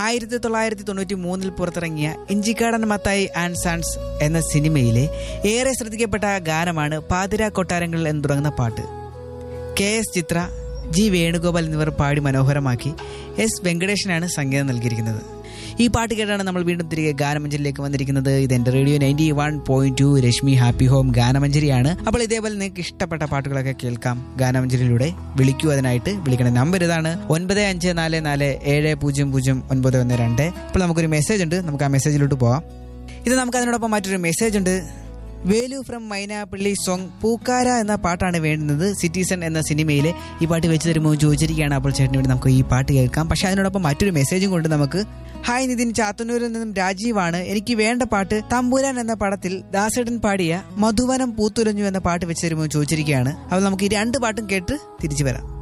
ആയിരത്തി തൊള്ളായിരത്തി തൊണ്ണൂറ്റി മൂന്നിൽ പുറത്തിറങ്ങിയ ഇഞ്ചിക്കാടൻ മത്തായി ആൻഡ് സൺസ് എന്ന സിനിമയിലെ ഏറെ ശ്രദ്ധിക്കപ്പെട്ട ഗാനമാണ് പാതിര കൊട്ടാരങ്ങൾ എന്ന് തുടങ്ങുന്ന പാട്ട് K S Chithra G Venugopal എന്നിവർ പാടി മനോഹരമാക്കി എസ് വെങ്കടേഷനാണ് സംഗീതം നൽകിയിരിക്കുന്നത് ഈ പാട്ട് കേട്ടാണ് നമ്മൾ വീണ്ടും തിരികെ ഗാനമഞ്ചലിലേക്ക് വന്നിരിക്കുന്നത് ഇത് എൻ്റെ radio ninety one point two Rashmi happy home ഗാനമഞ്ചരിയാണ് അപ്പോൾ ഇതേപോലെ നിങ്ങൾക്ക് ഇഷ്ടപ്പെട്ട പാട്ടുകളൊക്കെ കേൾക്കാം ഗാനമഞ്ചരിയിലൂടെ വിളിക്കൂ അതിനായിട്ട് വിളിക്കേണ്ട നമ്പർ ഇതാണ് ഒൻപത് അഞ്ച് നാല് നാല് ഏഴ് പൂജ്യം പൂജ്യം ഒൻപത് ഒന്ന് രണ്ട് അപ്പോൾ നമുക്കൊരു മെസ്സേജ് ഉണ്ട് നമുക്ക് ആ മെസ്സേജിലോട്ട് പോവാം ഇത് നമുക്ക് അതിനോടൊപ്പം മറ്റൊരു മെസ്സേജ് ഉണ്ട് വേലു ഫ്രം മൈനാപ്പള്ളി സോങ് പൂക്കാര എന്ന പാട്ടാണ് വേണ്ടുന്നത് സിറ്റിസൺ എന്ന സിനിമയിലെ ഈ പാട്ട് വെച്ച് തരുമോ എന്ന് ചോദിച്ചിരിക്കുകയാണ് അപ്പോൾ ചേട്ടന് വേണ്ടി നമുക്ക് ഈ പാട്ട് കേൾക്കാം പക്ഷെ അതിനോടൊപ്പം മറ്റൊരു മെസ്സേജും കൊണ്ട് നമുക്ക് ഹായ് നിതിൻ ചാത്തന്നൂരിൽ നിന്നും രാജീവാണ് എനിക്ക് വേണ്ട പാട്ട് തമ്പുരാൻ എന്ന പടത്തിൽ ദാസേട്ടൻ പാടിയ മധുവനം പൂത്തുലഞ്ഞു എന്ന പാട്ട് വെച്ച് തരുമോ എന്ന് ചോദിച്ചിരിക്കുകയാണ് അപ്പോൾ നമുക്ക് ഈ രണ്ട് പാട്ടും കേട്ട് തിരിച്ചു വരാം